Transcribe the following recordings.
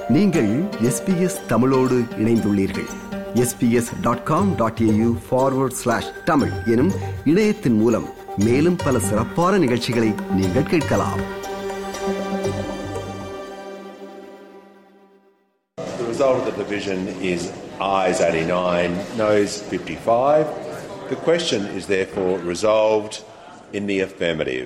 நீங்கள் எஸ்பிஎஸ் தமிழோடு இணைந்துள்ளீர்கள் SBS dot com dot AU forward slash Tamil எனும் இணையத்தின் மூலம் மேலும் பல சிறப்பான நிகழ்ச்சிகளை நீங்கள் கேட்கலாம் The result of the division is ayes 89, noes 55. The question is therefore resolved in the affirmative.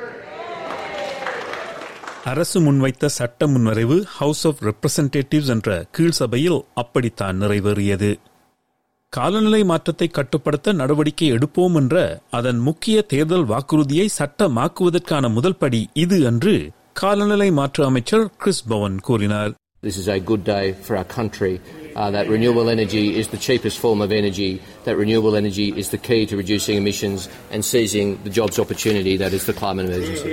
அரசு முன்வைத்த சட்ட முன்வரைவு ஹவுஸ் ஆஃப் ரெப்ரசன்டேட்டிவ்ஸ் என்ற கீழ் சபையில் அப்படித்தான் நிறைவேறியது காலநிலை மாற்றத்தை கட்டுப்படுத்த நடவடிக்கை எடுப்போம் என்ற அதன் முக்கிய தேர்தல் வாக்குறுதியை சட்டமாக்குவதற்கான முதல் படி இது என்று காலநிலை மாற்ற அமைச்சர் கிறிஸ் பவன் கூறினார் This is a good day for our country. Uh, that renewable energy is the cheapest form of energy. That renewable energy is the key to reducing emissions and seizing the jobs opportunity that is the climate emergency.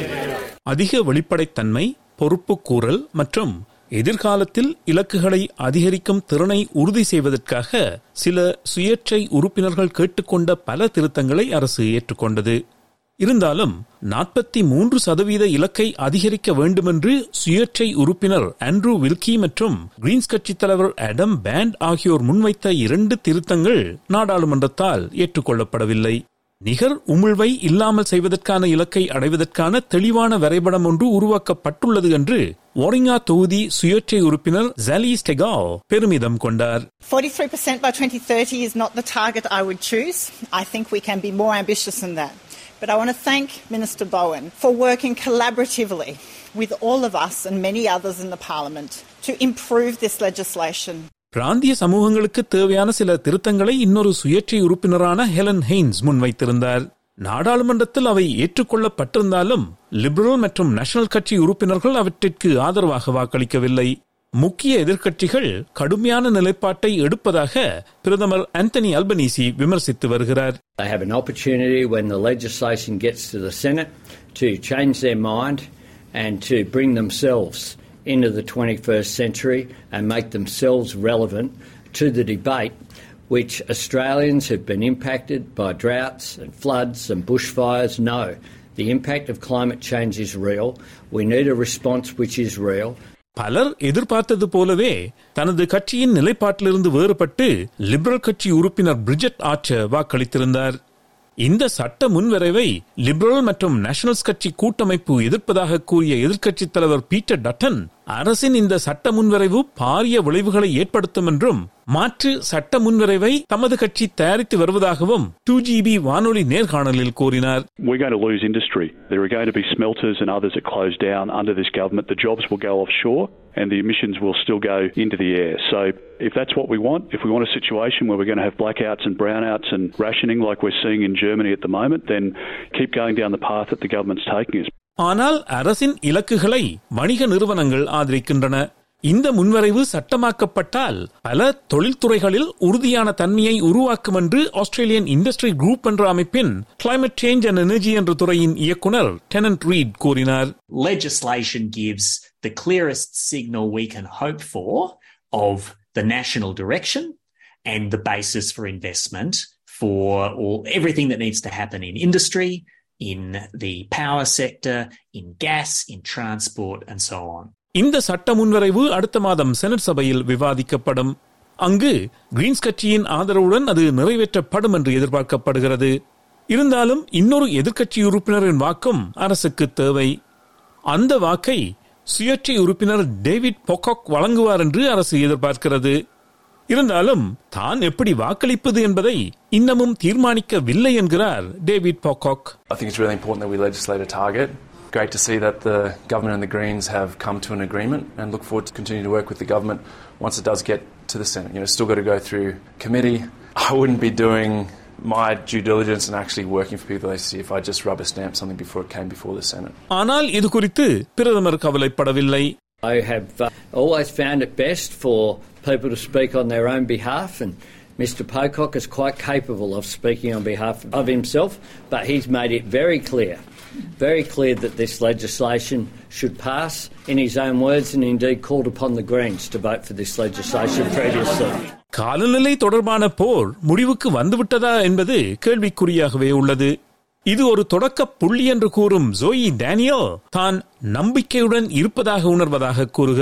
அதிக வெளிப்படைத்தன்மை பொறுப்புக்கூறல் மற்றும் எதிர்காலத்தில் இலக்குகளை அதிகரிக்கும் திறனை உறுதி செய்வதற்காக சில சுயேட்சை உறுப்பினர்கள் கேட்டுக்கொண்ட பல திருத்தங்களை அரசு ஏற்றுக்கொண்டது இருந்தாலும் நாற்பத்தி மூன்று சதவீத இலக்கை அதிகரிக்க வேண்டுமென்று சுயேட்சை உறுப்பினர் ஆண்ட்ரூ வில்கி மற்றும் கிரீன்ஸ் கட்சித் தலைவர் அடம் பேண்ட் ஆகியோர் முன்வைத்த இரண்டு திருத்தங்கள் நாடாளுமன்றத்தால் ஏற்றுக்கொள்ளப்படவில்லை நிகர் உமிழ்வை இல்லாமல் செய்வதற்கான இலக்கை அடைவதற்கான தெளிவான வரைபடம் ஒன்று உருவாக்கப்பட்டுள்ளது என்று ஓரிங்கா தொகுதி சுயேட்சை உறுப்பினர் ஜாலி ஸ்டெகால் பெருமிதம் கொண்டார் 43% by 2030 is not the target I would choose. I think we can be more ambitious than that. But I want to thank Minister Bowen for working collaboratively with all of us and many others in the Parliament to improve this legislation. பிராந்திய சமூகங்களுக்கு தேவையான சில திருத்தங்களை இன்னொரு சுயேட்சை உறுப்பினரான Helen Heinz முன்வைத்திருந்தார் நாடாளுமன்றத்தில் அவை ஏற்றுக்கொள்ளப்பட்டிருந்தாலும் லிபரல் மற்றும் நேஷனல் கட்சி உறுப்பினர்கள் அவற்றிற்கு ஆதரவாக வாக்களிக்கவில்லை முக்கிய எதிர்க்கட்சிகள் கடுமையான நிலைப்பாட்டை எடுப்பதாக பிரதமர் ஆந்தனி அல்பனீசி விமர்சித்து வருகிறார் They have an opportunity when the legislation gets to the Senate to change their mind and to bring themselves into the 21st century and make themselves relevant to the debate which Australians who've been impacted by droughts and floods and bushfires know. The impact of climate change is real. We need a response which is real. பலர் எதிர்பார்த்தது போலவே தனது கட்சியின் நிலைப்பாட்டிலிருந்து வேறுபட்டு liberal கட்சி உறுப்பினர் Bridget ஆச்சர் வாக்களித்திருந்தார் இந்த சட்ட முன்வரைவை லிபரல் மற்றும் நேஷனல்ஸ் கட்சி கூட்டமைப்பு எதிர்ப்பதாக கூறிய எதிர்க்கட்சித் தலைவர் பீட்டர் டட்டன் அரசின் இந்த சட்ட முன்வரைவு பாரிய விளைவுகளை ஏற்படுத்தும் என்றும் மாற்று சட்ட முன்வரைவை தமது கட்சி தயாரித்து வருவதாகவும் டூ ஜிபி வானொலி நேர்காணலில் கூறினார் We're going to lose industry. There are going to be smelters and others that close down under this government. The jobs will go offshore and the emissions will still go into the air. So if that's what we want, if we want a situation where we're going to have blackouts and brownouts and rationing like we're seeing in Germany at the moment, then keep going down the path that the government's taking us. ஆனால் அரசின் இலக்குகளை வணிக நிறுவனங்கள் ஆதரிக்கின்றன இந்த முன்வரைவு சட்டமாக்கப்பட்டால் பல தொழில்துறைகளில் உறுதியான தன்மையை உருவாக்கும் என்று ஆஸ்திரேலியன் இண்டஸ்ட்ரி குரூப் என்ற அமைப்பின் கிளைமேட் சேஞ்ச் அண்ட் எனர்ஜி என்ற துறையின் இயக்குனர் டெனன்ட் ரீட் கூறினார் legislation gives the clearest signal we can hope for of the national direction and the basis for investment for all everything that needs to happen in industry, in the power sector, in gas, in transport, and so on. இந்த சட்ட முன்வரைவு அடுத்த மாதம் senate சபையில் விவாதிக்கப்படும் அங்கு Green's கட்சியின் ஆதரவுடன் அது நிறைவேற்றப்படும் என்று எதிர்பார்க்கப்படுகிறது இருந்தாலும் இன்னொரு எதிர்க்கட்சி உறுப்பினரின் வாக்கும் அரசுக்கு தேவை அந்த வாக்கை சுயேட்சை உறுப்பினர் டேவிட் பொகாக் வழங்குவார் என்று அரசு எதிர்பார்க்கிறது இருந்தாலும் தான் எப்படி வாக்களிப்பது என்பதை இன்னமும் தீர்மானிக்கவில்லை என்கிறார் David Pocock I think it's really important that we legislate a target. Great to see that the government and the Greens have come to an agreement and look forward to continuing to work with the government once it does get to the Senate. You know, it's still got to go through committee. I wouldn't be doing my due diligence and actually working for people they see if I just rubber stamp something before it came before the Senate. ஆனால் இது குறித்து பிரதமர் கவலைப்படவில்லை I have uh, always found it best for people to speak on their own behalf, and Mr. Pocock is quite capable of speaking on behalf of himself, but he's made it very clear, very clear that this legislation should pass in his own words, and indeed called upon the Greens to vote for this legislation previously. காலநிலை தொடர்பான போர் முடிவுக்கு வந்துவிட்டதா என்பது கேள்விக்குறியாகவே உள்ளது இது ஒரு தொடக்க புள்ளி என்று கூறும் ஜோயி டேனியல் தான் நம்பிக்கையுடன் இருப்பதாக உணர்வதாக கூறுகிறார்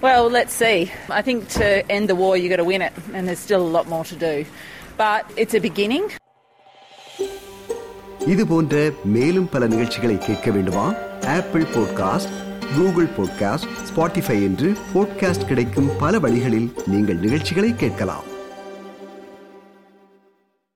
Well, let's see. I think to end the war, you've got to win it, and there's still a lot more to do. But it's a beginning. இது போன்ற மேலும் பல நிகழ்ச்சிகளை கேட்க வேண்டுமா Apple podcast Google podcast Spotify என்று podcast கிடைக்கும் பல வழிகளில் நீங்கள் நிகழ்ச்சிகளை கேட்கலாம்